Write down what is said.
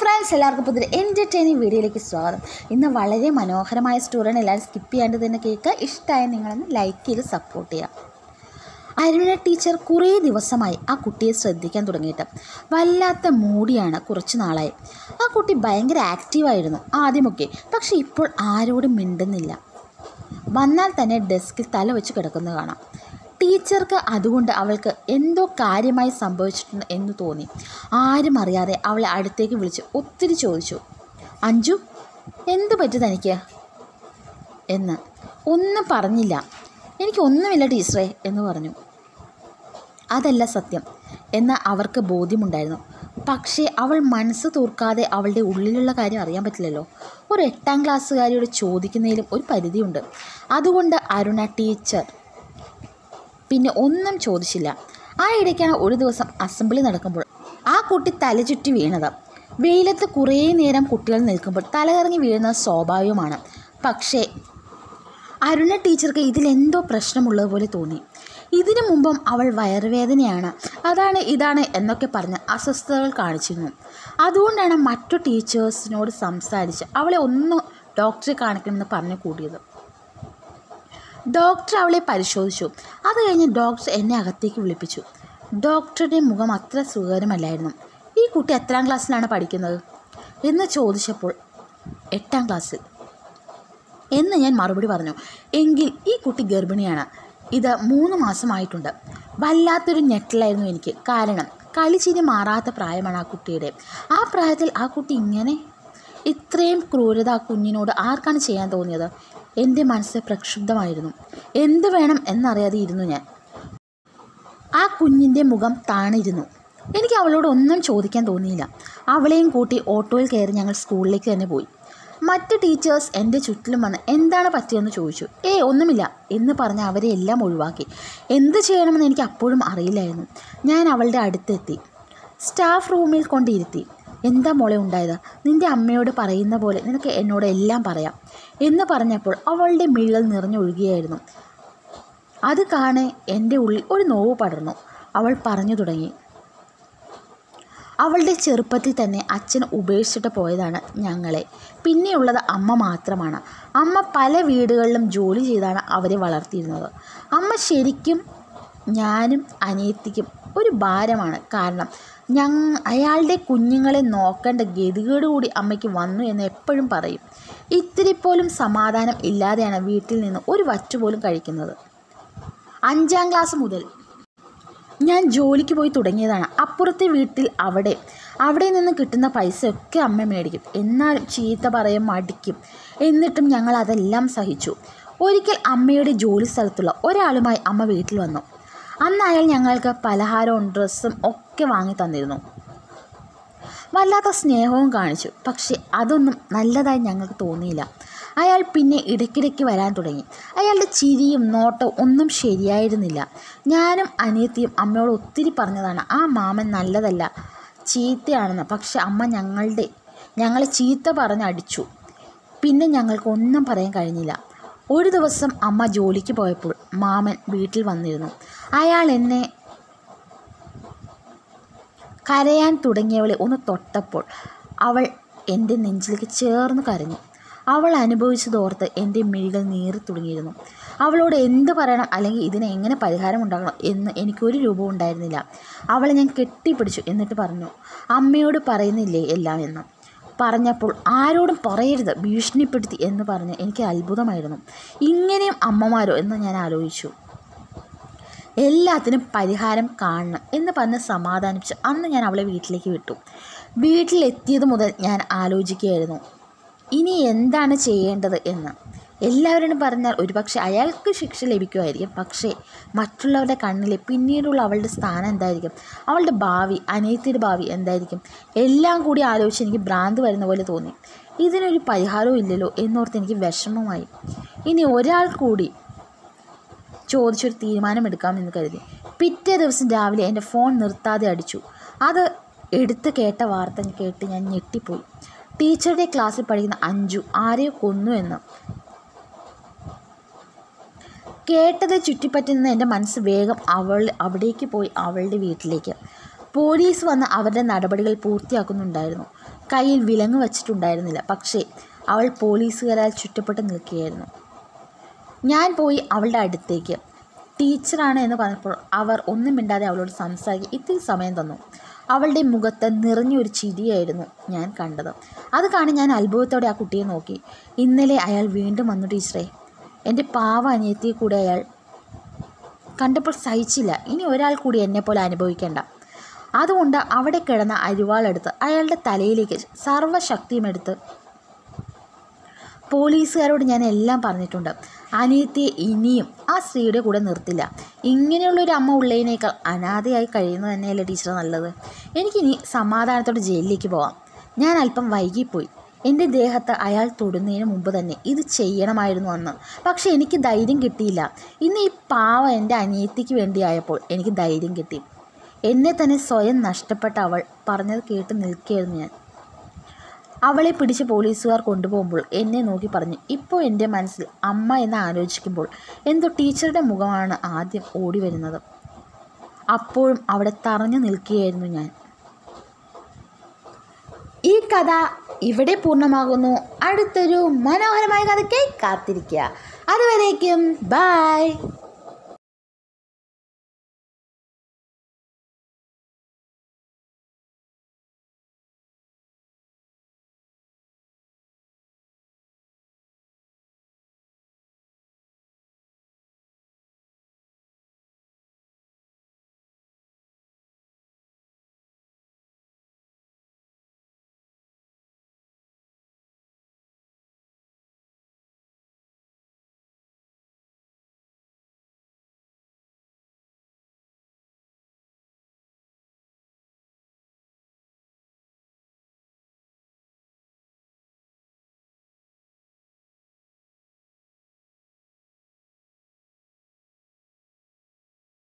friends എല്ലാവർക്കും പുതിയ entertaining വീഡിയോയിലേക്ക് സ്വാഗതം ഇന്ന് വളരെ മനോഹരമായ സ്റ്റോറിയാണ് എല്ലാവരും സ്കിപ്പ് ചെയ്യാണ്ട് തന്നെ കേൾക്കുക ഇഷ്ടമായ നിങ്ങളൊന്ന് ലൈക്ക് ചെയ്ത് സപ്പോർട്ട് ചെയ്യുക അരുണ ടീച്ചർ കുറേ ദിവസമായി ആ കുട്ടിയെ ശ്രദ്ധിക്കാൻ തുടങ്ങിയിട്ട് വല്ലാത്ത മൂടിയാണ് കുറച്ച് നാളായി ആ കുട്ടി ഭയങ്കര ആക്റ്റീവായിരുന്നു ആദ്യമൊക്കെ പക്ഷെ ഇപ്പോൾ ആരോടും മിണ്ടുന്നില്ല വന്നാൽ തന്നെ ഡെസ്കിൽ തല വെച്ച് കിടക്കുന്നത് കാണാം ടീച്ചർക്ക് അതുകൊണ്ട് അവൾക്ക് എന്തോ കാര്യമായി സംഭവിച്ചിട്ടുണ്ട് എന്ന് തോന്നി ആരും അറിയാതെ അവളെ അടുത്തേക്ക് വിളിച്ച് ഒത്തിരി ചോദിച്ചു അഞ്ജു എന്തു പറ്റി തനിക്ക് എന്ന് ഒന്നും പറഞ്ഞില്ല എനിക്കൊന്നുമില്ല ടീച്ചറെ എന്ന് പറഞ്ഞു അതല്ല സത്യം എന്ന് അവർക്ക് ബോധ്യമുണ്ടായിരുന്നു പക്ഷേ അവൾ മനസ്സ് തൂർക്കാതെ അവളുടെ ഉള്ളിലുള്ള കാര്യം അറിയാൻ പറ്റില്ലല്ലോ ഒരു എട്ടാം ക്ലാസ്സുകാരിയോട് ചോദിക്കുന്നതിലും ഒരു പരിധിയുണ്ട് അതുകൊണ്ട് അരുണ ടീച്ചർ പിന്നെ ഒന്നും ചോദിച്ചില്ല ആ ഇടയ്ക്കാണ് ഒരു ദിവസം അസംബ്ലി നടക്കുമ്പോൾ ആ കുട്ടി തലചുറ്റി വീണത് വെയിലത്ത് കുറേ നേരം കുട്ടികൾ നിൽക്കുമ്പോൾ തലകറങ്ങി വീഴുന്നത് സ്വാഭാവികമാണ് പക്ഷേ അരുണ ടീച്ചർക്ക് ഇതിലെന്തോ പ്രശ്നമുള്ളതുപോലെ തോന്നി ഇതിനു മുമ്പും അവൾ വയറുവേദനയാണ് അതാണ് ഇതാണ് എന്നൊക്കെ പറഞ്ഞ് അസ്വസ്ഥതകൾ കാണിച്ചിരുന്നു അതുകൊണ്ടാണ് മറ്റു ടീച്ചേഴ്സിനോട് സംസാരിച്ച് അവളെ ഒന്ന് ഡോക്ടറെ കാണിക്കണമെന്ന് പറഞ്ഞു കൂടിയത് ഡോക്ടർ അവളെ പരിശോധിച്ചു അത് കഴിഞ്ഞ് ഡോക്ടർ എന്നെ അകത്തേക്ക് വിളിപ്പിച്ചു ഡോക്ടറുടെ മുഖം അത്ര സുഖകരമല്ലായിരുന്നു ഈ കുട്ടി എത്രാം ക്ലാസ്സിലാണ് പഠിക്കുന്നത് എന്ന് ചോദിച്ചപ്പോൾ എട്ടാം ക്ലാസ്സിൽ എന്ന് ഞാൻ മറുപടി പറഞ്ഞു എങ്കിൽ ഈ കുട്ടി ഗർഭിണിയാണ് ഇത് മൂന്ന് മാസമായിട്ടുണ്ട് വല്ലാത്തൊരു ഞെട്ടലായിരുന്നു എനിക്ക് കാരണം കളിച്ചിരി മാറാത്ത പ്രായമാണ് ആ കുട്ടിയുടെ ആ പ്രായത്തിൽ ആ കുട്ടി ഇങ്ങനെ ഇത്രയും ക്രൂരത ആ കുഞ്ഞിനോട് ആർക്കാണ് ചെയ്യാൻ തോന്നിയത് എൻ്റെ മനസ്സ് പ്രക്ഷുബ്ധമായിരുന്നു എന്ത് വേണം എന്നറിയാതെ ഇരുന്നു ഞാൻ ആ കുഞ്ഞിൻ്റെ മുഖം താണിരുന്നു എനിക്ക് അവളോട് ഒന്നും ചോദിക്കാൻ തോന്നിയില്ല അവളെയും കൂട്ടി ഓട്ടോയിൽ കയറി ഞങ്ങൾ സ്കൂളിലേക്ക് തന്നെ പോയി മറ്റ് ടീച്ചേഴ്സ് എൻ്റെ ചുറ്റിലും വന്ന് എന്താണ് പറ്റിയെന്ന് ചോദിച്ചു ഏ ഒന്നുമില്ല എന്ന് പറഞ്ഞ് അവരെ എല്ലാം ഒഴിവാക്കി എന്ത് ചെയ്യണമെന്ന് എനിക്ക് അപ്പോഴും അറിയില്ലായിരുന്നു ഞാൻ അവളുടെ അടുത്തെത്തി സ്റ്റാഫ് റൂമിൽ കൊണ്ടിരുത്തി എന്താ മോളെ ഉണ്ടായത് നിൻ്റെ അമ്മയോട് പറയുന്ന പോലെ നിനക്ക് എന്നോട് എല്ലാം പറയാം എന്ന് പറഞ്ഞപ്പോൾ അവളുടെ മിഴികൾ നിറഞ്ഞൊഴുകിയായിരുന്നു അത് കാണെ എൻ്റെ ഉള്ളിൽ ഒരു നോവ് പടർന്നു അവൾ പറഞ്ഞു തുടങ്ങി അവളുടെ ചെറുപ്പത്തിൽ തന്നെ അച്ഛൻ ഉപേക്ഷിച്ചിട്ട് പോയതാണ് ഞങ്ങളെ പിന്നെയുള്ളത് അമ്മ മാത്രമാണ് അമ്മ പല വീടുകളിലും ജോലി ചെയ്താണ് അവരെ വളർത്തിയിരുന്നത് അമ്മ ശരിക്കും ഞാനും അനിയത്തിക്കും ഒരു ഭാരമാണ് കാരണം ഞങ്ങ അയാളുടെ കുഞ്ഞുങ്ങളെ നോക്കേണ്ട ഗതികേട് കൂടി അമ്മയ്ക്ക് വന്നു എന്ന് എപ്പോഴും പറയും ഇത്തിരി പോലും സമാധാനം ഇല്ലാതെയാണ് വീട്ടിൽ നിന്ന് ഒരു വച്ചു പോലും കഴിക്കുന്നത് അഞ്ചാം ക്ലാസ് മുതൽ ഞാൻ ജോലിക്ക് പോയി തുടങ്ങിയതാണ് അപ്പുറത്തെ വീട്ടിൽ അവിടെ അവിടെ നിന്ന് കിട്ടുന്ന പൈസയൊക്കെ അമ്മ മേടിക്കും എന്നാലും ചീത്ത പറയും മടിക്കും എന്നിട്ടും ഞങ്ങൾ അതെല്ലാം സഹിച്ചു ഒരിക്കൽ അമ്മയുടെ ജോലി സ്ഥലത്തുള്ള ഒരാളുമായി അമ്മ വീട്ടിൽ വന്നു അന്ന് അയാൾ ഞങ്ങൾക്ക് പലഹാരവും ഡ്രസ്സും ഒക്കെ വാങ്ങി തന്നിരുന്നു വല്ലാത്ത സ്നേഹവും കാണിച്ചു പക്ഷെ അതൊന്നും നല്ലതായി ഞങ്ങൾക്ക് തോന്നിയില്ല അയാൾ പിന്നെ ഇടയ്ക്കിടയ്ക്ക് വരാൻ തുടങ്ങി അയാളുടെ ചിരിയും നോട്ടവും ഒന്നും ശരിയായിരുന്നില്ല ഞാനും അനിയത്തിയും അമ്മയോട് ഒത്തിരി പറഞ്ഞതാണ് ആ മാമൻ നല്ലതല്ല ചീത്തയാണെന്ന് പക്ഷെ അമ്മ ഞങ്ങളുടെ ഞങ്ങളെ ചീത്ത പറഞ്ഞ് അടിച്ചു പിന്നെ ഞങ്ങൾക്ക് ഒന്നും പറയാൻ കഴിഞ്ഞില്ല ഒരു ദിവസം അമ്മ ജോലിക്ക് പോയപ്പോൾ മാമൻ വീട്ടിൽ വന്നിരുന്നു അയാൾ എന്നെ കരയാൻ തുടങ്ങിയവളെ ഒന്ന് തൊട്ടപ്പോൾ അവൾ എൻ്റെ നെഞ്ചിലേക്ക് ചേർന്ന് കരഞ്ഞു അവൾ അനുഭവിച്ചതോർത്ത് എൻ്റെ മിഴികൾ നീറി തുടങ്ങിയിരുന്നു അവളോട് എന്ത് പറയണം അല്ലെങ്കിൽ ഇതിന് എങ്ങനെ പരിഹാരം ഉണ്ടാകണം എന്ന് എനിക്കൊരു രൂപവും ഉണ്ടായിരുന്നില്ല അവളെ ഞാൻ കെട്ടിപ്പിടിച്ചു എന്നിട്ട് പറഞ്ഞു അമ്മയോട് പറയുന്നില്ലേ എല്ലാം എന്ന് പറഞ്ഞപ്പോൾ ആരോടും പറയരുത് ഭീഷണിപ്പെടുത്തി എന്ന് പറഞ്ഞ് എനിക്ക് അത്ഭുതമായിരുന്നു ഇങ്ങനെയും അമ്മമാരോ എന്ന് ഞാൻ ആലോചിച്ചു എല്ലാത്തിനും പരിഹാരം കാണണം എന്ന് പറഞ്ഞ് സമാധാനിപ്പിച്ച് അന്ന് ഞാൻ അവളെ വീട്ടിലേക്ക് വിട്ടു വീട്ടിലെത്തിയത് മുതൽ ഞാൻ ആലോചിക്കുകയായിരുന്നു ഇനി എന്താണ് ചെയ്യേണ്ടത് എന്ന് എല്ലാവരോടും പറഞ്ഞാൽ ഒരുപക്ഷെ അയാൾക്ക് ശിക്ഷ ലഭിക്കുമായിരിക്കും പക്ഷേ മറ്റുള്ളവരുടെ കണ്ണിൽ പിന്നീടുള്ള അവളുടെ സ്ഥാനം എന്തായിരിക്കും അവളുടെ ഭാവി അനിയത്തിയുടെ ഭാവി എന്തായിരിക്കും എല്ലാം കൂടി ആലോചിച്ച് എനിക്ക് ഭ്രാന്ത് വരുന്ന പോലെ തോന്നി ഇതിനൊരു പരിഹാരവും ഇല്ലല്ലോ എന്നോർത്ത് എനിക്ക് വിഷമമായി ഇനി ഒരാൾ കൂടി ചോദിച്ചൊരു തീരുമാനമെടുക്കാമെന്ന് കരുതി പിറ്റേ ദിവസം രാവിലെ എൻ്റെ ഫോൺ നിർത്താതെ അടിച്ചു അത് എടുത്ത് കേട്ട വാർത്ത കേട്ട് ഞാൻ ഞെട്ടിപ്പോയി ടീച്ചറുടെ ക്ലാസ്സിൽ പഠിക്കുന്ന അഞ്ജു ആരെയോ കൊന്നു എന്ന് കേട്ടത് ചുറ്റിപ്പറ്റുന്ന എൻ്റെ മനസ്സ് വേഗം അവൾ അവിടേക്ക് പോയി അവളുടെ വീട്ടിലേക്ക് പോലീസ് വന്ന് അവരുടെ നടപടികൾ പൂർത്തിയാക്കുന്നുണ്ടായിരുന്നു കയ്യിൽ വിലങ്ങ് വച്ചിട്ടുണ്ടായിരുന്നില്ല പക്ഷേ അവൾ പോലീസുകാരാൽ ചുറ്റപ്പെട്ട് നിൽക്കുകയായിരുന്നു ഞാൻ പോയി അവളുടെ അടുത്തേക്ക് ടീച്ചറാണ് എന്ന് പറഞ്ഞപ്പോൾ അവർ ഒന്നും മിണ്ടാതെ അവളോട് സംസാരിക്കാൻ ഇത്തിരി സമയം തന്നു അവളുടെ മുഖത്ത് നിറഞ്ഞൊരു ചിരിയായിരുന്നു ഞാൻ കണ്ടത് അത് കാണി ഞാൻ അത്ഭുതത്തോടെ ആ കുട്ടിയെ നോക്കി ഇന്നലെ അയാൾ വീണ്ടും വന്നു ടീച്ചറെ എൻ്റെ പാവ അനിയത്തിയെ കൂടെ അയാൾ കണ്ടപ്പോൾ സഹിച്ചില്ല ഇനി ഒരാൾ കൂടി എന്നെപ്പോലെ അനുഭവിക്കേണ്ട അതുകൊണ്ട് അവിടെ കിടന്ന അരിവാളെടുത്ത് അയാളുടെ തലയിലേക്ക് സർവ്വശക്തിയും എടുത്ത് പോലീസുകാരോട് ഞാൻ എല്ലാം പറഞ്ഞിട്ടുണ്ട് അനിയത്തിയെ ഇനിയും ആ സ്ത്രീയുടെ കൂടെ നിർത്തില്ല ഇങ്ങനെയുള്ളൊരു അമ്മ ഉള്ളതിനേക്കാൾ അനാഥയായി കഴിയുന്നത് തന്നെയല്ലേ ടീച്ചർ നല്ലത് എനിക്കിനി സമാധാനത്തോടെ ജയിലിലേക്ക് പോവാം ഞാൻ അല്പം വൈകിപ്പോയി എൻ്റെ ദേഹത്ത് അയാൾ തൊടുന്നതിന് മുമ്പ് തന്നെ ഇത് ചെയ്യണമായിരുന്നു അന്ന് പക്ഷേ എനിക്ക് ധൈര്യം കിട്ടിയില്ല ഇന്ന് ഈ പാവ എൻ്റെ അനിയത്തിക്ക് വേണ്ടിയായപ്പോൾ എനിക്ക് ധൈര്യം കിട്ടി എന്നെ തന്നെ സ്വയം നഷ്ടപ്പെട്ട അവൾ പറഞ്ഞത് കേട്ട് നിൽക്കുകയായിരുന്നു ഞാൻ അവളെ പിടിച്ച് പോലീസുകാർ കൊണ്ടുപോകുമ്പോൾ എന്നെ നോക്കി പറഞ്ഞു ഇപ്പോൾ എൻ്റെ മനസ്സിൽ അമ്മ എന്ന് ആലോചിക്കുമ്പോൾ എന്തോ ടീച്ചറുടെ മുഖമാണ് ആദ്യം ഓടി വരുന്നത് അപ്പോഴും അവിടെ തറഞ്ഞു നിൽക്കുകയായിരുന്നു ഞാൻ ഈ കഥ ഇവിടെ പൂർണ്ണമാകുന്നു അടുത്തൊരു മനോഹരമായ കഥയ്ക്കായി കാത്തിരിക്കുക അതുവരേക്കും ബായ്